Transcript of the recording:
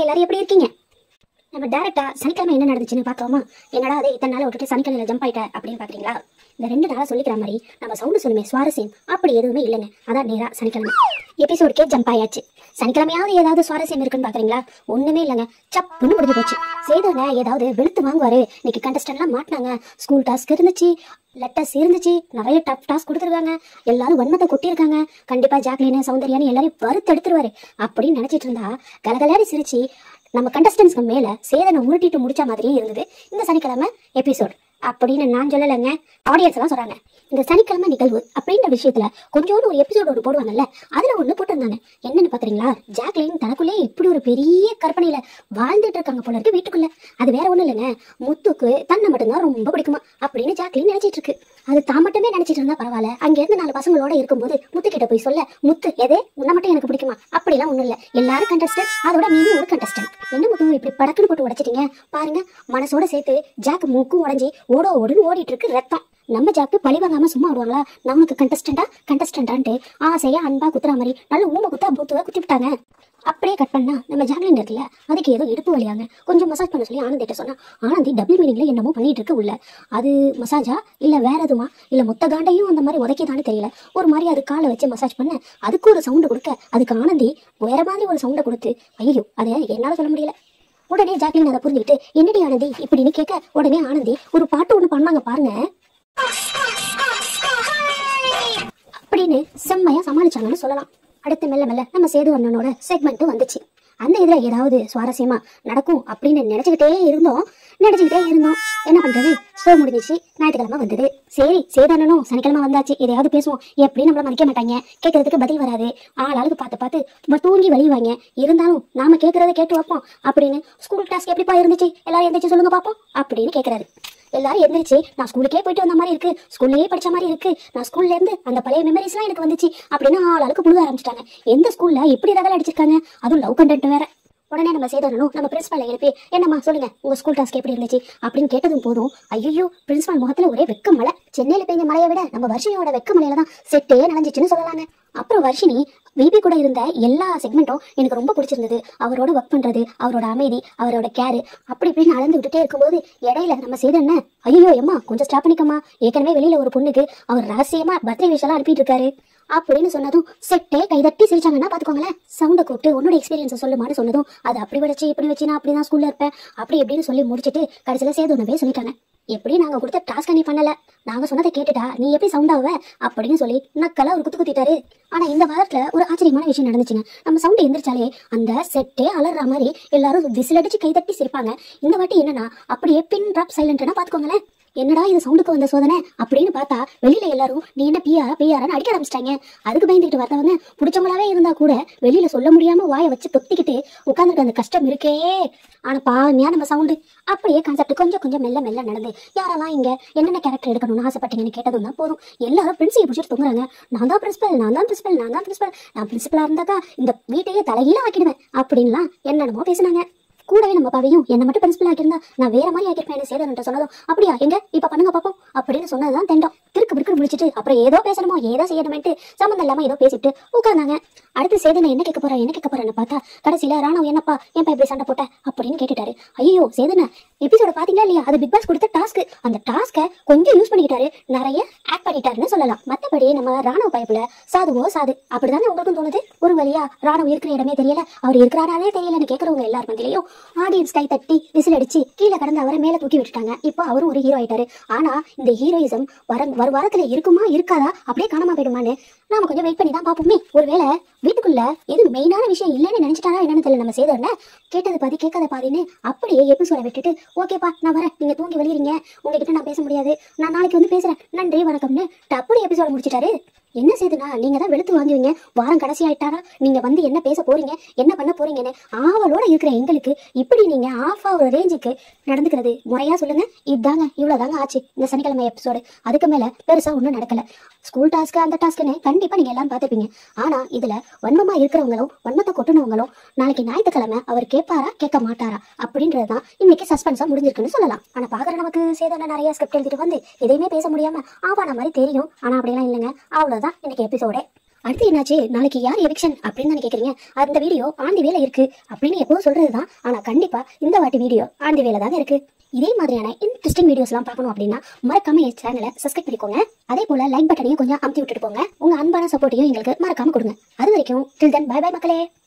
எல்லாரும் எப்படி இருக்கீங்க நம்ம டேரக்டா சனிக்கிழமை என்ன நடந்துச்சுன்னு பார்க்கலாமா என்னடா அது இத்தனை நாள் விட்டுட்டு சனிக்கிழமை ஜம்ப் ஆயிட்ட அப்படின்னு பாக்குறீங்களா இந்த ரெண்டு நாளா சொல்லிக்கிற மாதிரி நம்ம சவுண்டு சொல்லுமே சுவாரஸ்யம் அப்படி எதுவுமே இல்லைங்க அதான் நேரா சனிக்கிழமை எபிசோடுக்கே ஜம்ப் ஆயாச்சு சனிக்கிழமையாவது ஏதாவது சுவாரஸ்யம் இருக்குன்னு பாக்குறீங்களா ஒண்ணுமே இல்லைங்க சப்புன்னு முடிஞ்சு போச்சு செய்தவங்க ஏதாவது வெளுத்து வாங்குவாரு இன்னைக்கு கண்டஸ்டன்ட்லாம் மாட்டினாங்க ஸ்கூல் டாஸ்க் இருந்துச்சு லெட்டர்ஸ் இருந்துச்சு நிறைய டஃப் டாஸ்க் கொடுத்துருக்காங்க எல்லாரும் வன்மத்தை கொட்டியிருக்காங்க கண்டிப்பா ஜாக்லின் சௌந்தர்யான்னு எல்லாரையும் வறுத்து எடுத்துருவாரு அப்படின்னு நினைச்சிட்டு இருந்தா கலகலாடி சிரிச்சு நம்ம கண்டஸ்டன்ஸ்க்கு மேல சேதனை உருட்டிட்டு முடிச்ச மாதிரியே இருந்தது இந்த சனிக்கிழமை எபிசோட் அப்படின்னு நான் சொல்லலைங்க ஆடியன்ஸ் எல்லாம் சொல்றாங்க இந்த சனிக்கிழமை நிகழ்வு அப்படின்ற விஷயத்துல கொஞ்சோண்டு ஒரு எபிசோட் ஒன்று போடுவாங்கல்ல அதுல ஒண்ணு போட்டிருந்தாங்க என்னன்னு பாக்குறீங்களா ஜாக்லின் தனக்குள்ளே இப்படி ஒரு பெரிய கற்பனையில வாழ்ந்துட்டு இருக்காங்க போல இருக்கு வீட்டுக்குள்ள அது வேற ஒண்ணும் இல்லைங்க முத்துக்கு தன்னை மட்டும்தான் ரொம்ப பிடிக்குமா அப்படின்னு ஜாக்லின் நினைச்சிட்டு இருக்கு அது தான் மட்டுமே நினைச்சிட்டு இருந்தா பரவாயில்ல அங்க இருந்து நாலு பசங்களோட இருக்கும்போது முத்து கிட்ட போய் சொல்ல முத்து எதே உன்னை மட்டும் எனக்கு பிடிக்குமா அப்படிலாம் ஒண்ணும் இல்ல எல்லாரும் கண்டஸ்டன்ட் அதோட நீனும் ஒரு கண்டஸ்டன்ட் என்ன முத்து இப்படி படக்குன்னு போட்டு உடைச்சிட்டீங்க பாருங்க மனசோட சேர்த்து ஜாக் மூக்கும் உடஞ்சி ஓட ஓடுன்னு ஓடிட்டு இருக்கு ரத்தம் நம்ம ஜாக்கு பழி வாங்காம சும்மா விடுவாங்களா நம்மளுக்கு கண்டஸ்டண்டா கண்டஸ்டண்டான்ட்டு ஆசையா அன்பா குத்துற மாதிரி நல்ல ஊம குத்தா பூத்துவ குத்தி விட்டாங்க அப்படியே கட் பண்ணா நம்ம ஜாக்லின் இருக்குல்ல அதுக்கு ஏதோ இடுப்பு வலியாங்க கொஞ்சம் மசாஜ் பண்ண சொல்லி ஆனந்திட்ட சொன்னா ஆனந்தி டபுள் மீனிங்ல என்னமோ பண்ணிட்டு இருக்கு உள்ள அது மசாஜா இல்ல வேற எதுமா இல்ல மொத்த காண்டையும் அந்த மாதிரி உதைக்கிதான்னு தெரியல ஒரு மாதிரி அது காலை வச்சு மசாஜ் பண்ண அதுக்கு ஒரு சவுண்டு கொடுக்க அதுக்கு ஆனந்தி வேற மாதிரி ஒரு சவுண்டை கொடுத்து ஐயோ அதை என்னால சொல்ல முடியல உடனே ஜாக்லின் அதை புரிஞ்சுக்கிட்டு என்னடி ஆனந்தி இப்படின்னு கேட்க உடனே ஆனந்தி ஒரு பாட்டு ஒண்ணு பண்ணாங்க பாருங்க அப்படின்னு செம்மையா சமாளிச்சாங்கன்னு சொல்லலாம் அடுத்து மெல்ல மெல்ல நம்ம சேது அண்ணனோட செக்மெண்ட் வந்துச்சு அந்த இதுல ஏதாவது சுவாரஸ்யமா நடக்கும் அப்படின்னு நினைச்சுக்கிட்டே இருந்தோம் நினைச்சுக்கிட்டே இருந்தோம் என்ன பண்றது ஷோ முடிஞ்சிச்சு ஞாயிற்றுக்கிழமை வந்தது சரி சேதானனும் சனிக்கிழமை வந்தாச்சு எதையாவது பேசுவோம் எப்படி நம்மள மதிக்க மாட்டாங்க கேட்கறதுக்கு பதில் வராது ஆள் ஆளுக்கு பார்த்து பார்த்து நம்ம தூங்கி வழிவாங்க இருந்தாலும் நாம கேட்கறத கேட்டு வைப்போம் அப்படின்னு ஸ்கூல் கிளாஸ் எப்படிப்பா இருந்துச்சு எல்லாரும் எந்திரிச்சு சொல்லுங்க பார்ப்போம் அப்படின்னு கேட்கறாரு எல்லாரும் எந்திரிச்சு நான் ஸ்கூலுக்கே போயிட்டு வந்த மாதிரி இருக்கு ஸ்கூல்லயே படிச்ச மாதிரி இருக்கு நான் ஸ்கூல்ல இருந்து அந்த பழைய மெமரிஸ்லாம் எனக்கு வந்துச்சு அப்படின்னு ஆள் ஆளுக்கு புழுக ஆரம்பிச்சிட்டாங்க எந்த ஸ்கூல்ல இப்படி ரகல அடிச்சிருக்காங்க அதுவும் லவ் கண்டென்ட் வேற உடனே நம்ம சேதனும் நம்ம பிரின்சிபல் எழுப்பி என்னம்மா சொல்லுங்க உங்க ஸ்கூல் டாஸ்க் எப்படி இருந்துச்சு அப்படின்னு கேட்டதும் போதும் ஐயோ பிரின்சிபல் முகத்துல ஒரே வெக்க மழை சென்னையில பெய்ஞ்ச மழையை விட நம்ம வர்ஷினியோட வெக்க மழையில தான் செட்டே நனைஞ்சிச்சுன்னு சொல்லலாங்க அப்புறம் வர்ஷினி விபி கூட இருந்த எல்லா செக்மெண்ட்டும் எனக்கு ரொம்ப பிடிச்சிருந்தது அவரோட ஒர்க் பண்றது அவரோட அமைதி அவரோட கேரு அப்படி இப்படின்னு அளந்து விட்டுட்டே இருக்கும்போது இடையில நம்ம செய்த என்ன ஐயோ எம்மா கொஞ்சம் ஸ்டாப் பண்ணிக்கம்மா ஏற்கனவே வெளியில ஒரு பொண்ணுக்கு அவர் ரகசியமா பர்த்டே விஷயம் அனுப்பிட்டு இருக்காரு அப்படின்னு சொன்னதும் செட்டே கைதட்டி சிரிச்சாங்கன்னா பாத்துக்கோங்களேன் சவுண்டை கூப்பிட்டு உன்னோட எக்ஸ்பீரியன்ஸ் சொல்லுமான்னு சொன்னதும் அது அப்படி வச்சு இப்படி வச்சு நான் அப்படிதான் ஸ்கூல்ல இருப்பேன் அப்படி எப்படின்னு சொல்லி முடிச்சிட்டு கடைசியில சேது ஒண்ணவே சொல்லிட்டாங்க எப்படி நாங்க கொடுத்த டாஸ்க் நீ பண்ணல நாங்க சொன்னதை கேட்டுட்டா நீ எப்படி சவுண்ட் ஆவ அப்படின்னு சொல்லி நக்கலா ஒரு குத்து குத்திட்டாரு ஆனா இந்த வாரத்துல ஒரு ஆச்சரியமான விஷயம் நடந்துச்சுங்க நம்ம சவுண்ட் எந்திரிச்சாலே அந்த செட்டே அலற மாதிரி எல்லாரும் விசில் அடிச்சு கைதட்டி சிரிப்பாங்க இந்த வாட்டி என்னன்னா அப்படியே பின் ட்ராப் சைலண்ட்னா பாத்துக்கோங்களேன் என்னடா இது சவுண்டுக்கு வந்த சோதனை அப்படின்னு பார்த்தா வெளியில எல்லாரும் நீ என்ன பிஆரா பிஆரான்னு அடிக்க ஆரம்பிச்சிட்டாங்க அதுக்கு பயந்துகிட்டு வரவங்க பிடிச்சவங்களாவே இருந்தா கூட வெளியில சொல்ல முடியாம வாயை வச்சு தொத்திக்கிட்டு உட்காந்துருக்க அந்த கஷ்டம் இருக்கே ஆனா பாவமையா நம்ம சவுண்டு அப்படியே கான்செப்ட் கொஞ்சம் கொஞ்சம் மெல்ல மெல்ல நடந்து யாரெல்லாம் இங்க என்னென்ன கேரக்டர் எடுக்கணும்னு ஆசைப்பட்டீங்கன்னு கேட்டதும் தான் போதும் எல்லாரும் பிரின்சியை பிடிச்சிட்டு தூங்குறாங்க நான் தான் பிரின்சிபல் நான் தான் பிரின்சிபல் நான் தான் பிரின்சிபல் நான் பிரின்சிபலா இருந்தாக்கா இந்த வீட்டையே தலைகீழ ஆக்கிடுவேன் அப்படின்லாம் என்னென்னமோ பேசுனாங்க கூடவே நம்ம பாவையும் என்ன மட்டும் பிரின்சிபல் ஆக்கியிருந்தா நான் வேற மாதிரி ஆக்கியிருப்பேன் சேதன் சொன்னதும் அப்படியா எங்க இப்ப பண்ணுங்க பாப்போம் அப்படின்னு சொன்னதுதான் தெண்டம் திருக்கு பிற்கு முடிச்சிட்டு அப்புறம் ஏதோ பேசணுமோ ஏதோ செய்யணுமேட்டு சம்மந்தம் இல்லாம ஏதோ பேசிட்டு உட்கார்ந்தாங்க அடுத்து சேதனை என்ன கேட்க போறா என்ன கேட்க போறேன்னு பார்த்தா கடைசியில ராணவ் என்னப்பா ஏன்பா இப்படி சண்டை போட்ட அப்படின்னு கேட்டுட்டாரு ஐயோ சேதனை எபிசோட பாத்தீங்களா இல்லையா அது பிக் பாஸ் கொடுத்த டாஸ்க் அந்த டாஸ்க கொஞ்சம் யூஸ் பண்ணிக்கிட்டாரு நிறைய ஆக்ட் பண்ணிட்டாருன்னு சொல்லலாம் மத்தபடி நம்ம ராணுவ பைப்புல சாதுவோ சாது அப்படிதானே உங்களுக்கும் தோணுது ஒரு வழியா ராணுவ இருக்கிற இடமே தெரியல அவர் இருக்கிறாராலே தெரியலன்னு கேட்கறவங்க எல்லார் மத்தியிலையும் ஆடியன்ஸ் கை தட்டி விசில் அடிச்சு கீழே கடந்து அவரை மேல தூக்கி விட்டுட்டாங்க இப்போ அவரும் ஒரு ஹீரோ ஆயிட்டாரு ஆனா இந்த ஹீரோயிசம் வர வர வாரத்துல இருக்குமா இருக்காதா அப்படியே காணாம போயிடுமான்னு நாம கொஞ்சம் வெயிட் பண்ணி தான் பாப்போமே ஒருவேளை வீட்டுக்குள்ள எது மெயினான விஷயம் இல்லைன்னு நினைச்சிட்டாரா என்னன்னு தெரியல நம்ம சேதர்ன கேட்டது பாதி கேட்காத பாதின்னு அப்படியே எபிசோட விட்டுட்டு ஓகேப்பா நான் வரேன் நீங்க தூங்கி வெளியிறீங்க உங்ககிட்ட நான் பேச முடியாது நான் நாளைக்கு வந்து பேசுறேன் நன்றி வணக்கம்னு டப்புனு எபிசோட முடிச்சிட்டாரு என்ன செய்துனா நீங்க தான் வெளுத்து வாங்குவீங்க வாரம் கடைசி ஆயிட்டாரா நீங்க வந்து என்ன பேச போறீங்க என்ன பண்ண போறீங்கன்னு ஆவலோட இருக்கிற எங்களுக்கு இப்படி நீங்க ஆஃப் ஆகுற ரேஞ்சுக்கு நடந்துக்கிறது முறையா சொல்லுங்க இதாங்க இவ்வளவுதாங்க ஆச்சு இந்த சனிக்கிழமை எபிசோடு அதுக்கு மேல பெருசா ஒண்ணும் நடக்கல ஸ்கூல் டாஸ்க் அந்த டாஸ்க்னு கண்டிப்பா நீங்க எல்லாரும் பார்த்துப்பீங்க ஆனா இதுல வன்மமா இருக்கிறவங்களும் வன்மத்தை கொட்டுனவங்களும் நாளைக்கு ஞாயிற்றுக்கிழமை அவர் கேட்பாரா கேட்க மாட்டாரா அப்படின்றதுதான் இன்னைக்கு சஸ்பென்ஸா முடிஞ்சிருக்குன்னு சொல்லலாம் ஆனா பாக்குற நமக்கு சேதான நிறைய ஸ்கிரிப்ட் எழுதிட்டு வந்து எதையுமே பேச முடியாம ஆவான மாதிரி தெரியும் ஆனா அப்படிலாம் இல்லைங்க அவ்வளவுதான் இன்னைக்கு எபிசோடே அடுத்து என்னாச்சு நாளைக்கு யார் எவிக்ஷன் அப்படின்னு தானே கேக்குறீங்க அந்த வீடியோ ஆண்டி வேலை இருக்கு அப்படின்னு எப்பவும் சொல்றதுதான் ஆனா கண்டிப்பா இந்த வாட்டி வீடியோ ஆண்டி வேலை தாங்க இருக்கு இதே மாதிரியான இன்ட்ரெஸ்டிங் வீடியோஸ்லாம் பார்க்கணும் அப்படின்னா மறக்காம என் சேனலை சப்ஸ்கிரைப் பண்ணிக்கோங்க அதே போல லைக் பட்டனையும் கொஞ்சம் அமுத்தி விட்டுட்டு போங்க உங்க அன்பான சப்போர்ட்டையும் எங்களுக்கு மறக்காம கொடுங்க அது வரைக்கும் டில் தென் பை பை மக்களே